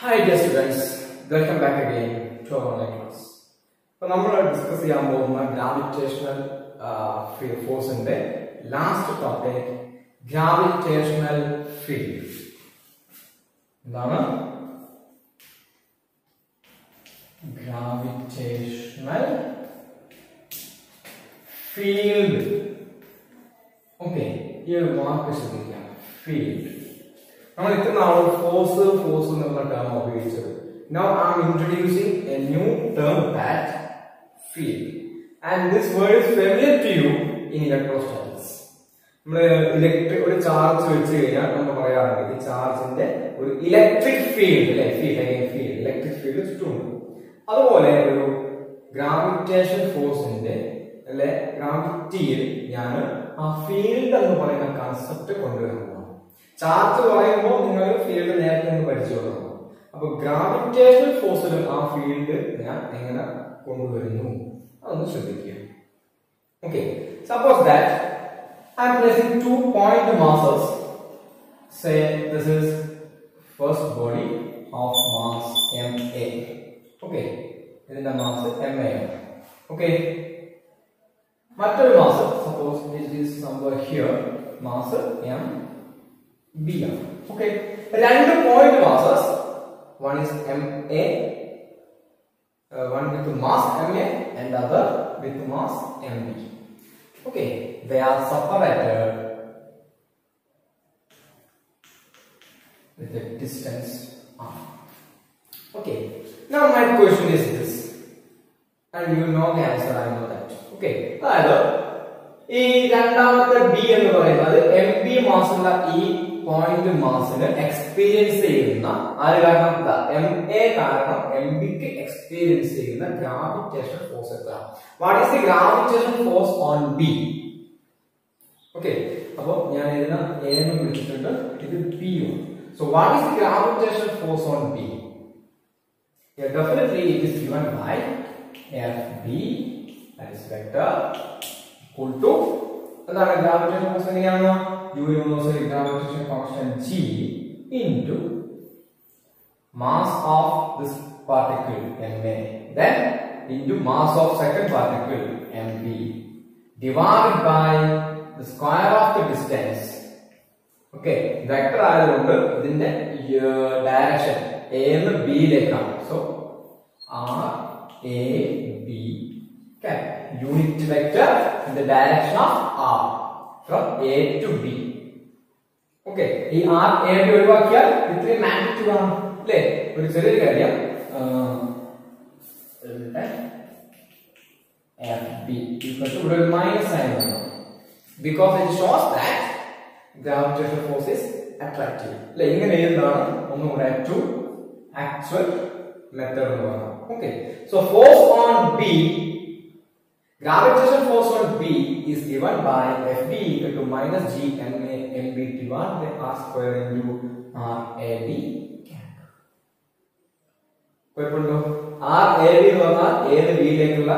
Hi dear students welcome back again to our online class അപ്പോൾ നമ്മൾ discuss ചെയ്യാൻ പോകുന്ന ഗ്രാവിറ്റേഷണൽ ഫോഴ്സിന്റെ ലാസ്റ്റ് ടോപ്പിക് ഗ്രാവിറ്റേഷണൽ ഫീൽഡ് എന്താണ് ഗ്രാവിറ്റേഷണൽ ഫീൽഡ് ഓക്കെ ഈ ഒരു വാക്ക് ശ്രദ്ധിക്കാം ഫീൽഡ് നമ്മൾ ഇത്ര നാളും ഫോഴ്സ് ഫോഴ്സ് എന്നുള്ള ടേം ഉപയോഗിച്ചത് now I am introducing a new term that field and this word is familiar to you in electrostatics നമ്മൾ ഇലക്ട്രിക് ഒരു ചാർജ് വെച്ച് കഴിഞ്ഞാൽ നമ്മൾ പറയാറുണ്ട് ഈ ചാർജിന്റെ ഒരു ഇലക്ട്രിക് ഫീൽഡ് അല്ലെ ഫീൽഡ് ഫീൽഡ് ഇലക്ട്രിക് ഫീൽഡ് ചുറ്റുമുണ്ട് അതുപോലെ ഒരു ഗ്രാവിറ്റേഷൻ ഫോഴ്സിന്റെ അല്ലെ ഗ്രാവിറ്റിയിൽ ഞാൻ ആ ഫീൽഡ് എന്ന് പറയുന്ന കൺസെപ്റ്റ് കൊണ്ടുവരുന്നതാണ് ചാർജ് പറയുമ്പോൾ നിങ്ങൾ ഫീൽഡ് നേരത്തെ ഒന്ന് പഠിച്ചു കൊടുക്കണം അപ്പൊ ഗ്രാവിറ്റേഷൻ ഫോഴ്സിൽ ആ ഫീൽഡ് ഞാൻ എങ്ങനെ കൊണ്ടുവരുന്നു അതൊന്ന് ശ്രദ്ധിക്കുക okay suppose that I'm placing two point masses say this is first body of mass M A okay ഇതിന്റെ മാസ് എം എ ആണ് ഓക്കെ മറ്റൊരു മാസ് സപ്പോസ് ഇറ്റ് ഈസ് സംഭവം ഹിയർ മാസ് എം ബി ആണ് okay രണ്ട് point masses one is M A one with mass M A and other with mass M B okay they are separated with a distance r. Okay, now my question is this, and you know the answer, I know that. Okay, അതായത് ഈ രണ്ടാമത്തെ B എന്ന് പറയുന്നത് M B മാസുള്ള ഈ point മാസിന് experience ചെയ്യുന്ന അത് കാരണം M A കാരണം എം ബിക്ക് എക്സ്പീരിയൻസ് ചെയ്യുന്ന ഗ്രാവിറ്റേഷൻ ഫോഴ്സ് എത്രയാണ് what is the gravitation force on B okay അപ്പൊ ഞാൻ ഇതിനെ എ എന്ന് വിളിച്ചിട്ടുണ്ട് ഇത് ബി ആണ് so what is the gravitation force on B Yeah, definitely it is given by FB that is vector equal to എന്താണ് gravitation force എങ്ങനെയാണ് യു universal gravitation constant G into mass of this particle M A then into mass of second particle M B divide by the square of the distance okay vector ആയതുകൊണ്ട് ഇതിന്റെ direction A എന്ന് ബിയിലേക്കാണ് so R A B unit vector in the direction of R from A to B okay ഈ R A B ഒഴിവാക്കിയാൽ ഇത്രയും magnitude ആണ് അല്ലേ ഒരു ചെറിയൊരു കാര്യം എഫ് ബി ഇവിടെ ഒരു മൈനസ് സൈൻ വന്നു because it shows that gravitation force is attractive അല്ലെ ഇങ്ങനെ എഴുതാണ് ഒന്നുകൂടെ ടു ആക്ച്വൽ മെത്തേഡ് എന്ന് പറയാം okay so force on B gravitation force on B is given by F B equal to minus G M A M B divide by R square into R A B കുഴപ്പമുണ്ടോ R A B എന്ന് പറഞ്ഞാൽ ഏത് ബിയിലേക്കുള്ള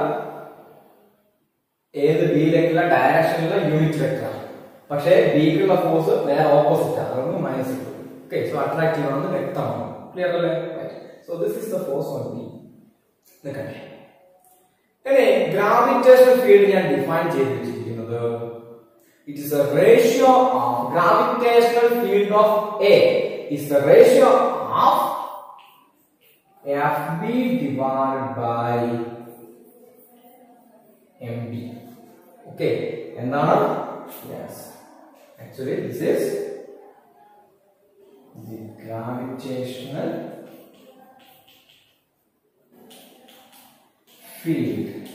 ഏത് ബിയിലേക്കുള്ള ഡയറക്ഷനിലുള്ള unit vector പക്ഷേ ബിക്കുള്ള force നേരെ opposite ആണ് അതുകൊണ്ട് minus okay so attractive ആണെന്ന് വ്യക്തമാണ് ക്ലിയർ അല്ലേ so this is the force on B നിൽക്കട്ടെ ഇനി ഗ്രാവിറ്റേഷൻ ഫീൽഡ് ഞാൻ ഡിഫൈൻ ചെയ്ത് വെച്ചിരിക്കുന്നത് it is a ratio of gravitational field of A is the ratio of F B divide by M B okay എന്താണ് Yes. Actually, this is the gravitational field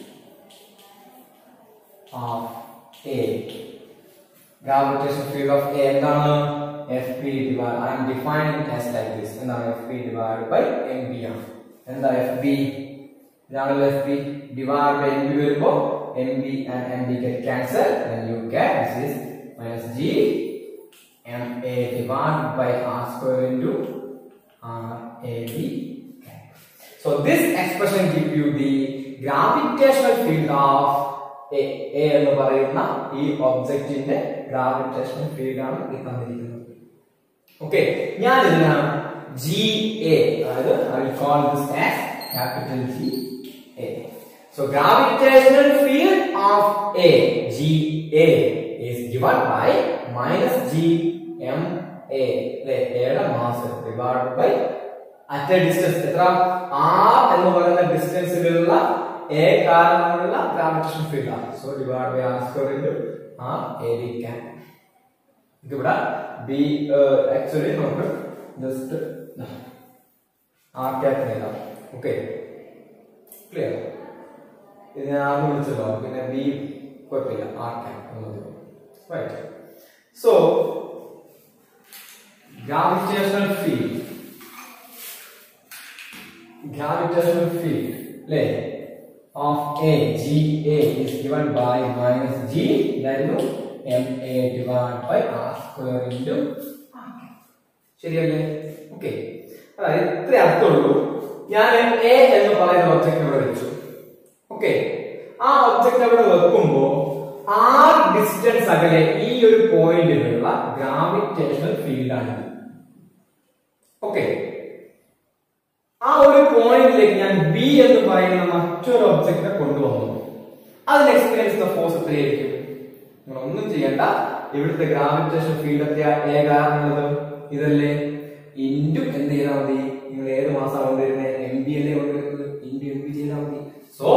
of A. Gravitational field of A എന്താണ് FP divided I am defining as like this എന്താണ് FP divided by MB ആണ് എന്താ FB ഇതാണല്ലോ FP divided by MB വരുമ്പോൾ MB and MB get cancelled then you get this is minus G MA divided by R square into RAB so this expression give you the gravitational field of A A എന്ന് പറയുന്ന ഈ ഒബ്ജക്റ്റിന്റെ gravitational field ആണ് ഈ തന്നിരിക്കുന്നത് okay ഞാൻ ഇതിനെ G A അതായത് I will call this as capital G A so gravitational field of A G A is given by minus G M A എയുടെ mass divide by at a distance എത്ര R എന്ന് പറയുന്ന ഡിസ്റ്റൻസിലുള്ള A കാരണമുള്ള gravitation field ആണ് so divide by R square into R A we can ഇതിവിടെ B actually നമുക്ക് just R cap എഴുതാം ഓക്കെ ക്ലിയർ ഇത് ഞാൻ ആദ്യം വിളിച്ചല്ലോ പിന്നെ ബി കുഴപ്പമില്ല ആർ ക്യാപ് എന്നത് right so gravitational field gravitational field അല്ലേ of A G A is given by minus G ഇതായിരുന്നു M A divided by R square into R ശരിയല്ലേ ഓക്കെ അതായത് ഇത്ര അർത്ഥമുള്ളൂ ഞാൻ എ എന്ന് പറയുന്ന ഒബ്ജക്റ്റ് ഇവിടെ വെച്ചു ഓക്കെ ആ ഒബ്ജക്റ്റ് അവിടെ വെക്കുമ്പോ ആർ ഡിസ്റ്റൻസ് അകലെ ഈ ഒരു പോയിന്റിലുള്ള ഗ്രാവിറ്റേഷണൽ ഫീൽഡാണ് ഓക്കെ ആ ഒരു പോയിന്റിലേക്ക് ഞാൻ ബി എന്ന് പറയുന്ന മറ്റൊരു ഒബ്ജക്റ്റിനെ കൊണ്ടുവന്നു അതിന് എക്സ്പീരിയൻസ് ഫോഴ്സ് എത്രയായിരിക്കും നിങ്ങൾ ഒന്നും ചെയ്യണ്ട ഇവിടുത്തെ ഗ്രാവിറ്റേഷൻ ഫീൽഡ് എത്തിയ ഏ കാരണമുള്ളത് ഇതല്ലേ ഇൻഡു എന്ത് ചെയ്താൽ മതി നിങ്ങൾ ഏത് മാസമാണ് കൊണ്ടുവരുന്നത് എം ബി അല്ലേ കൊണ്ടുവരുന്നത് ഇൻഡു എം ബി ചെയ്താൽ മതി സോ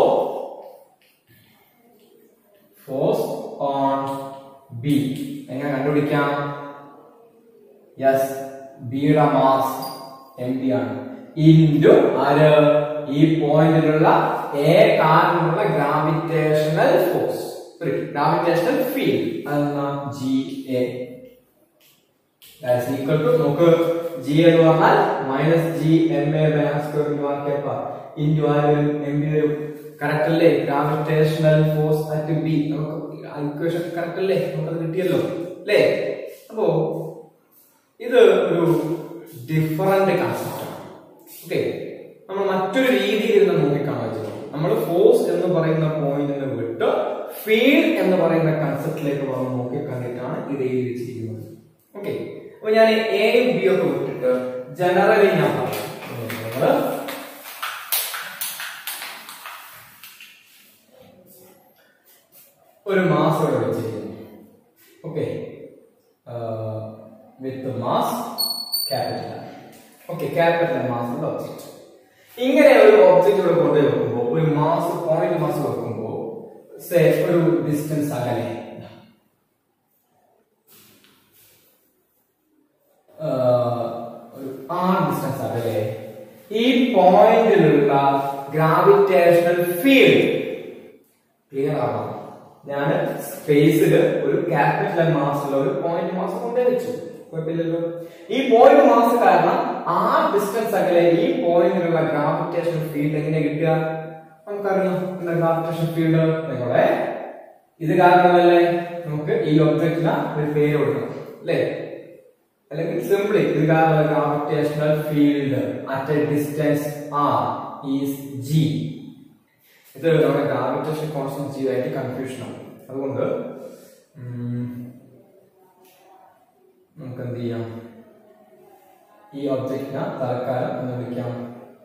ഫോഴ്സ് ഓൺ ബി എങ്ങനെ കണ്ടുപിടിക്കാം യെസ് ബിയുടെ മാസ് എം ബി ആണ് ഇൻറ്റു ആര് ഈ പോയിന്റിലുള്ള എ കാരണമുള്ള ഗ്രാവിറ്റേഷണൽ ഫോഴ്സ് ഗ്രാവിറ്റേഷണൽ ഫീൽഡ് അതെന്നാ ജി എ ഈക്വൽ ടു നമുക്ക് ജി എന്ന് പറഞ്ഞാൽ minus G M A by R square into R K per into R വരും എം ബി വരും കറക്റ്റ് അല്ലേ ഗ്രാവിറ്റേഷണൽ ഫോഴ്സ് അറ്റ് ബി നമുക്ക് ഇക്വേഷൻ കറക്റ്റ് അല്ലേ നമുക്കത് കിട്ടിയല്ലോ അല്ലേ അപ്പോ ഇത് ഒരു ഡിഫറന്റ് കൺസെപ്റ്റ് ആണ് ഓക്കെ നമ്മൾ മറ്റൊരു രീതിയിൽ നിന്ന് നോക്കിക്കാണാൻ വെച്ചത് നമ്മൾ ഫോഴ്സ് എന്ന് പറയുന്ന പോയിന്റിന് വിട്ട് ഫീൽഡ് എന്ന് പറയുന്ന കൺസെപ്റ്റിലേക്ക് വന്ന് നോക്കി കണ്ടിട്ടാണ് ഇത് എഴുതി വെച്ചിരിക്കുന്നത് ഓക്കെ അപ്പൊ ഞാൻ എയും ബി ഒക്കെ വിട്ടിട്ട് ജനറലി ഞാൻ പറയാം നിങ്ങള് ഒരു മാസ് ഇവിടെ വെച്ചിരിക്കുന്നു okay with mass capital okay capital mass object ഇങ്ങനെ ഒരു ഒബ്ജക്റ്റ് ഇവിടെ കൊണ്ടുപോയി വെക്കുമ്പോൾ ഒരു മാസ് പോയിന്റ് മാസ് വെക്കുമ്പോൾ സേ ഒരു ഡിസ്റ്റൻസ് അകലെ ഒരു ആർ ഡിസ്റ്റൻസ് അകലെ ഈ പോയിന്റിലുള്ള ഗ്രാവിറ്റേഷണൽ ഫീൽഡ് ക്ലിയർ ആണോ ഞാൻ സ്പേസിൽ ഒരു ക്യാപിറ്റൽ മാസുള്ള ഒരു പോയിന്റ് മാസ് കൊണ്ടേ വെച്ചു കുഴപ്പമില്ലല്ലോ ഈ പോയിന്റ് മാസ് കാരണം ആ ഡിസ്റ്റൻസ് അകലെ ഈ പോയിന്റിലുള്ള ഗ്രാവിറ്റേഷൻ ഫീൽഡ് എങ്ങനെ കിട്ടുക നമുക്കറിയാം എന്താ ഗ്രാവിറ്റേഷൻ ഫീൽഡ് നിങ്ങളെ ഇത് കാരണമല്ലേ നമുക്ക് ഈ ഒബ്ജക്റ്റിന് ഒരു പേര് കൊടുക്കണം അല്ലേ അല്ലെങ്കിൽ സിംപ്ലി ഇത് കാരണം gravitational field at a distance R is G ഇത് നമ്മുടെ ഗ്രാവിറ്റേഷൻ കോൺസ്റ്റന്റ് ജി ആയിട്ട് കൺഫ്യൂഷൻ ആണ് അതുകൊണ്ട് നമുക്ക് എന്ത് ചെയ്യാം ഈ ഒബ്ജക്റ്റിനെ തൽക്കാലം എന്ന് വിളിക്കാം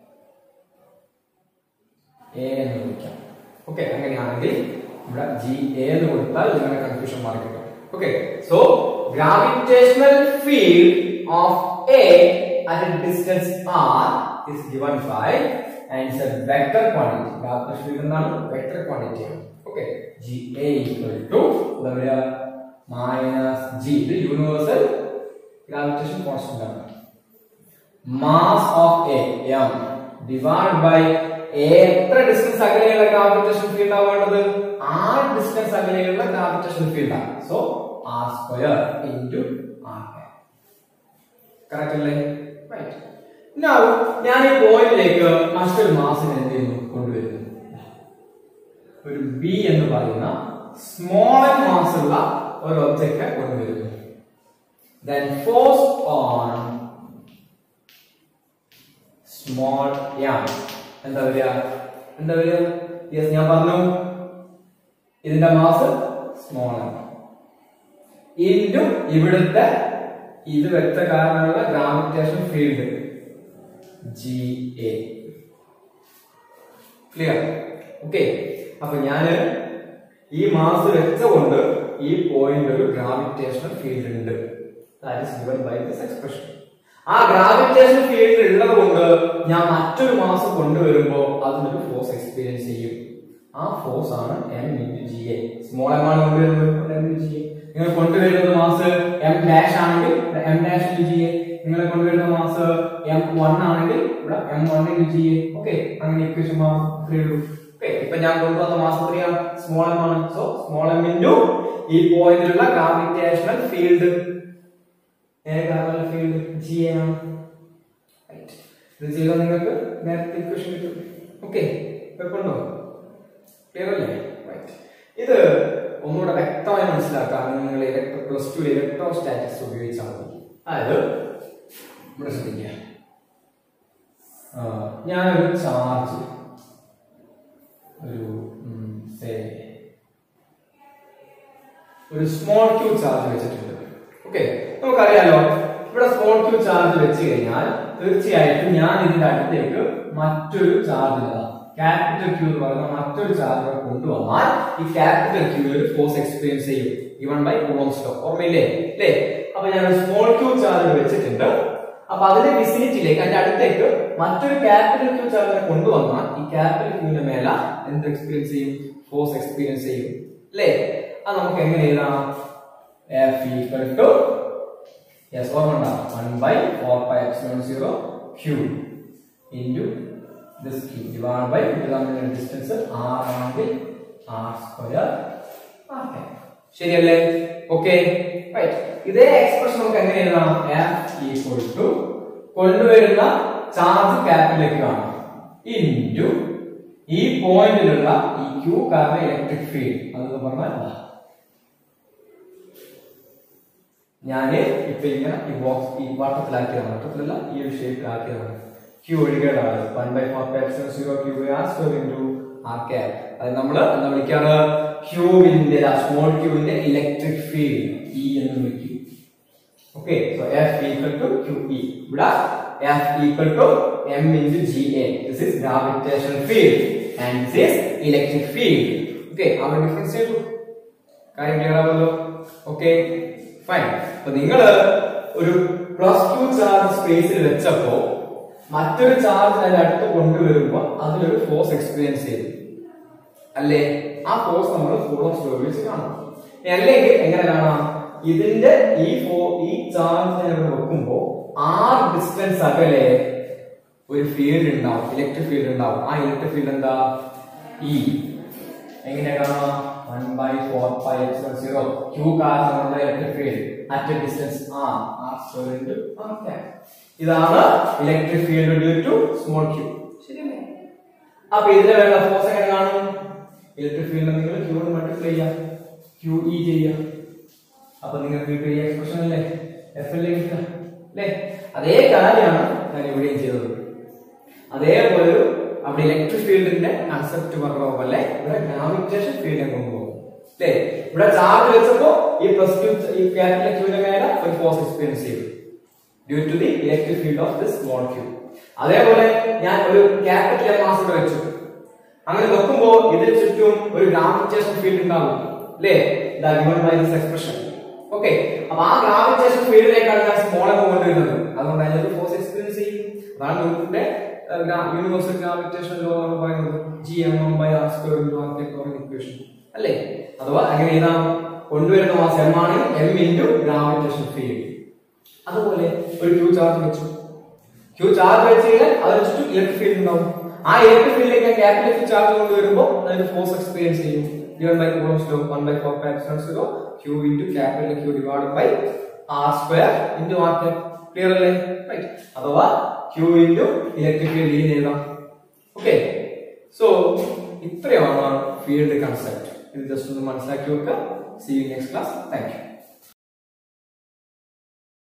എ എന്ന് വിളിക്കാം ഓക്കെ അങ്ങനെയാണെങ്കിൽ ഇവിടെ ജി എ എന്ന് കൊടുത്താൽ ഇതിങ്ങനെ കൺഫ്യൂഷൻ മാറി കിട്ടും okay so gravitational field of A at a distance R is given by and it's a vector quantity gravitational field എന്താണ് vector quantity ആണ് ഓക്കെ ga equal to എന്താ പറയുക മൈനസ് ജി ഇത് യൂണിവേഴ്സൽ ഗ്രാവിറ്റേഷൻ കോൺസ്റ്റന്റ് ആണ് mass of A M divide by a എത്ര distance അകലെയുള്ള gravitation field ആവേണ്ടത് R distance അകലെയുള്ള ഗ്രാവിറ്റേഷൻ ഫീൽഡ് ആണ് so R square into R correct അല്ലേ റൈറ്റ് നൗ ഞാൻ ഈ പോയിന്റിലേക്ക് മറ്റൊരു മാസിനെ എന്ത് ചെയ്യുന്നു കൊണ്ടുവരുന്നു ഒരു ബി എന്ന് പറയുന്ന സ്മോൾ മാസ് ഉള്ള ഒരു ഒബ്ജക്റ്റ് കൊണ്ടുവരുന്നു then force on small m എന്താ വരിക എന്താ വരിക യെസ് ഞാൻ പറഞ്ഞു ഇതിന്റെ മാസ് സ്മോൾ ആണ് ഇൻറ്റു ഇവിടുത്തെ ഇത് വെച്ച കാരണമുള്ള gravitation field G A clear okay അപ്പൊ ഞാന് ഈ മാസ് വെച്ചുകൊണ്ട് ഈ പോയിന്റ് ഒരു ഗ്രാവിറ്റേഷണൽ ഫീൽഡ് ഉണ്ട് that is given by this expression ആ ഗ്രാവിറ്റേഷൻ ഫീൽഡ് ഉള്ളത് കൊണ്ട് ഞാൻ മറ്റൊരു മാസം കൊണ്ടുവരുമ്പോൾ അതിനൊരു ഫോഴ്സ് എക്സ്പീരിയൻസ് ചെയ്യും ആ ഫോഴ്സ് ആണ് M into G A small M ആണ് കൊണ്ടുവരുന്നത് എം ഇൻറ്റു ജി എ നിങ്ങൾ കൊണ്ടുവരുന്നത് മാസ് എം ഡാഷ് ആണെങ്കിൽ M dash into G A നിങ്ങൾ കൊണ്ടുവരുന്ന മാസ് എം വൺ ആണെങ്കിൽ ഇവിടെ M one into G A okay അങ്ങനെ ഇക്വേഷൻ ത്രീ ഉള്ളൂ ഓക്കെ ഇപ്പൊ ഞാൻ കൊണ്ടുവന്ന മാസം എത്രയാണ് സ്മോൾ എം ആണ് സോ സ്മോൾ എം ഇൻറ്റു ഈ പോയിന്റിലുള്ള ഗ്രാവിറ്റേഷണൽ ഫീൽഡ് ഏതാണ് ഫീൽഡ് ജി ആണ് Right. ഇത് ചെയ്താൽ നിങ്ങൾക്ക് നേരത്തെ ഇക്വേഷൻ കിട്ടും ഓക്കെ കുഴപ്പമുണ്ടോ ക്ലിയർ അല്ലേ റൈറ്റ് ഇത് ഒന്നുകൂടെ വ്യക്തമായി മനസ്സിലാക്കാൻ നിങ്ങൾ electro plus two electrostatics ഉപയോഗിച്ചാൽ മതി അതായത് ഇവിടെ ശ്രദ്ധിക്കുക ആ, ഞാനൊരു ചാർജ് ഒരു ഉം, say, ഒരു സ്മോൾ ക്യൂ ചാർജ് വെച്ചിട്ടുണ്ട് ഓക്കെ നമുക്കറിയാലോ ഇവിടെ സ്മോൾ ക്യൂ ചാർജ് വെച്ച് കഴിഞ്ഞാൽ തീർച്ചയായിട്ടും ഞാൻ ഇതിന്റെ അടുത്തേക്ക് മറ്റൊരു ചാർജ് ക്യാപിറ്റൽ ക്യൂ എന്ന് പറയുന്ന മറ്റൊരു ചാർജ് കൊണ്ടുവന്നാൽ ഈ ക്യാപിറ്റൽ ക്യൂ ഒരു ഫോഴ്സ് എക്സ്പീരിയൻസ് ചെയ്യും ഇവൺ ബൈ കൂളോംസ് ലോ ഓർമ്മയില്ലേ അല്ലേ അപ്പൊ ഞാൻ ഒരു സ്മോൾ ക്യൂ ചാർജ് വെച്ചിട്ടുണ്ട് അപ്പൊ അതിന്റെ വിസിനിറ്റിയിലേക്ക് അതിന്റെ അടുത്തേക്ക് മറ്റൊരു ക്യാപിറ്റൽ ക്യൂ ചാർജിനെ കൊണ്ടുവന്നാൽ ഈ ക്യാപിറ്റൽ ക്യൂവിന്റെ മേല എന്ത് എക്സ്പീരിയൻസ് ചെയ്യും ഫോഴ്സ് എക്സ്പീരിയൻസ് ചെയ്യും അല്ലേ അത് നമുക്ക് എങ്ങനെ എഴുതാം F equal to yes ഓർമ്മ ഉണ്ടോ one by four by epsilon zero Q into this Q divide by ഇത് തമ്മിലുള്ള ഡിസ്റ്റൻസ് ആർ ആണെങ്കിൽ ആർ സ്ക്വയർ ശരിയല്ലേ ഓക്കെ റൈറ്റ് ഇതേ എക്സ്പ്രഷൻ നമുക്ക് എങ്ങനെ എഴുതാം F ഈക്വൽ ടു കൊണ്ടുവരുന്ന ചാർജ് ക്യാപിലേക്ക് ആണ് ഇൻറ്റു ഈ പോയിന്റിലുള്ള ഈ ക്യൂ കാരണം ഇലക്ട്രിക് ഫീൽഡ് അതെന്ന് പറഞ്ഞാൽ ഇതാ. ഞാന് ഇപ്പൊ ഇങ്ങനെ ഈ ബോക്സ് ഈ വട്ടത്തിലാക്കിയതാണ് വട്ടത്തിലല്ല ഈ ഒരു ഷേപ്പിലാക്കിയതാണ് ക്യൂ ഒഴികെയാണ് one by four epsilon zero Q R square into R K അത് നമ്മൾ എന്താ വിളിക്കാറ് ക്യൂവിന്റെ സ്മോൾ ക്യൂവിന്റെ ഇലക്ട്രിക് ഫീൽഡ് ഇ എന്ന് വിളിക്കും okay so F equal to Q E ഇവിടെ F equal to M into G A this is gravitation field and this is electric field okay അവർ ഡിഫറൻസ് ചെയ്തു കാര്യം ക്ലിയർ ആവുമല്ലോ ഓക്കെ ഫൈൻ അപ്പൊ നിങ്ങൾ ഒരു പ്ലസ് ടു ചാർജ് സ്പേസിൽ വെച്ചപ്പോ മറ്റൊരു ചാർജ് അതിന്റെ അടുത്ത് കൊണ്ടുവരുമ്പോ അതിലൊരു ഫോഴ്സ് എക്സ്പീരിയൻസ് ചെയ്തു അല്ലേ ആ ഫോഴ്സ് നമ്മൾ കൂളോംസ് ലോ ഉപയോഗിച്ച് കാണാം ഇനി അല്ലെങ്കിൽ എങ്ങനെ കാണാം ഇതിന്റെ ഈ ഫോ ഈ ചാർജ് ഇവിടെ വെക്കുമ്പോ ആർ ഡിസ്റ്റൻസ് അകലെ ഒരു ഫീൽഡ് ഉണ്ടാവും ഇലക്ട്രിക് ഫീൽഡ് ഉണ്ടാവും ആ ഇലക്ട്രിക് ഫീൽഡ് എന്താ ഇ എങ്ങനെ കാണാം one by four pi X zero Q കാരണം നമ്മുടെ electric field at a distance R R square into R cap ഇതാണ് electric field due to small Q ശരിയല്ലേ അപ്പൊ ഇതിന് വേണ്ട ഫോഴ്സ് എങ്ങനെ കാണും ഇലക്ട്രിക് ഫീൽഡ് നിങ്ങൾ ക്യൂ മൾട്ടിപ്ലൈ ചെയ്യാം ക്യൂ ഇ ചെയ്യാം അപ്പൊ നിങ്ങൾക്ക് കിട്ടിയ ഈ എക്സ്പ്രഷൻ അല്ലേ എഫ് എൽ കിട്ടുക അല്ലേ അതേ കാര്യമാണ് ഞാൻ ഇവിടെയും ചെയ്തത് അതേപോലെ ഒരു അവിടെ ഇലക്ട്രിക് ഫീൽഡിന്റെ കൺസെപ്റ്റ് പറഞ്ഞ പോലെ ഇവിടെ ഗ്രാവിറ്റേഷൻ ഫീൽഡിനെ കൊണ്ടുപോകും അല്ലേ ഇവിടെ ചാർജ് വെച്ചപ്പോ ഈ പ്ലസ് ടു ഈ ക്യാപിറ്റൽ ക്യൂവിന്റെ മേലെ ഒരു ഫോഴ്സ് എക്സ്പീരിയൻസ് ചെയ്തു due to the electric field of this small Q അതേപോലെ ഞാൻ ഒരു ക്യാപിറ്റൽ എം മാസ് ഇവിടെ വെച്ചു അങ്ങനെ വെക്കുമ്പോ ഇതിന് ചുറ്റും ഒരു ഗ്രാവിറ്റേഷൻ ഫീൽഡ് ഉണ്ടാവും അല്ലേ ദാ given by this expression okay അപ്പൊ ആ ഗ്രാവിറ്റേഷൻ ഫീൽഡിലേക്കാണ് ഞാൻ സ്മോൾ എം കൊണ്ടുവരുന്നത് അതുകൊണ്ട് അതിനൊരു ഫോഴ്സ് എക്സ്പീരിയൻസ് ചെയ്യും അതാണ് ന്യൂട്ടന്റെ യൂണിവേഴ്സൽ ഗ്രാവിറ്റേഷൻ ലോ എന്ന് പറയുന്നത് G M M by R square into R equation അല്ലേ അഥവാ അങ്ങനെ എഴുതാം കൊണ്ടുവരുന്ന മാസ് എം ആണ് എം ഇൻറ്റു ഗ്രാവിറ്റേഷൻ ഫീൽഡ് അതുപോലെ ഒരു ക്യൂ ചാർജ് വെച്ചു ക്യൂ ചാർജ് വെച്ച് കഴിഞ്ഞാൽ അതിന് ചുറ്റും ഇലക്ട്രിക് ഫീൽഡ് ഉണ്ടാവും ആ ഇലക്ട്രിക് ഫീൽഡിലേക്ക് ക്യാപിറ്റൽ ക്യൂ ചാർജ് കൊണ്ടുവരുമ്പോൾ അതിന് ഫോഴ്സ് എക്സ്പീരിയൻസ് ചെയ്യും given by Coulomb's law 1 by 4 pi epsilon 0 q into capital Q divided by r square into r cap clear അല്ലേ റൈറ്റ് അഥവാ q into ഇലക്ട്രിക് ഫീൽഡ് ഈ എഴുതാം ഓക്കെ സോ ഇത്രയാണ് field concept ഇത് just ഒന്ന് മനസ്സിലാക്കി വെക്കുക see you next class thank U